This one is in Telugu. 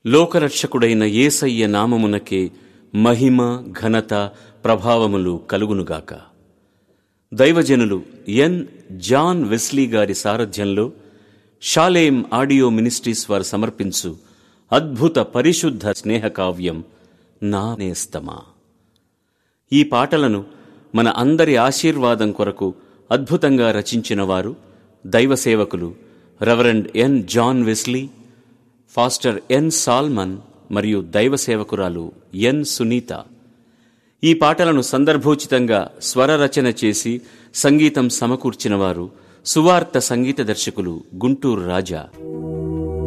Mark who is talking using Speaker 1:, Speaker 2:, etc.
Speaker 1: లోకరక్షకుడైన యేసయ్య నామమునకే మహిమ ఘనత ప్రభావములు కలుగునుగాక దైవజనులు ఎన్ జాన్ వెస్లీ గారి సారథ్యంలో షాలేం ఆడియో మినిస్ట్రీస్ వారు సమర్పించు అద్భుత పరిశుద్ధ స్నేహకావ్యం నా నేస్తమా ఈ పాటలను మన అందరి ఆశీర్వాదం కొరకు అద్భుతంగా రచించిన వారు దైవ సేవకులు reverend N John Wesley pastor N Solomon మరియు దైవ సేవకురాలు ఎన్ సునీత ఈ పాటలను సందర్భోచితంగా స్వర రచన చేసి సంగీతం సమకూర్చిన వారు సువార్త సంగీత దర్శకులు గుంటూరు రాజా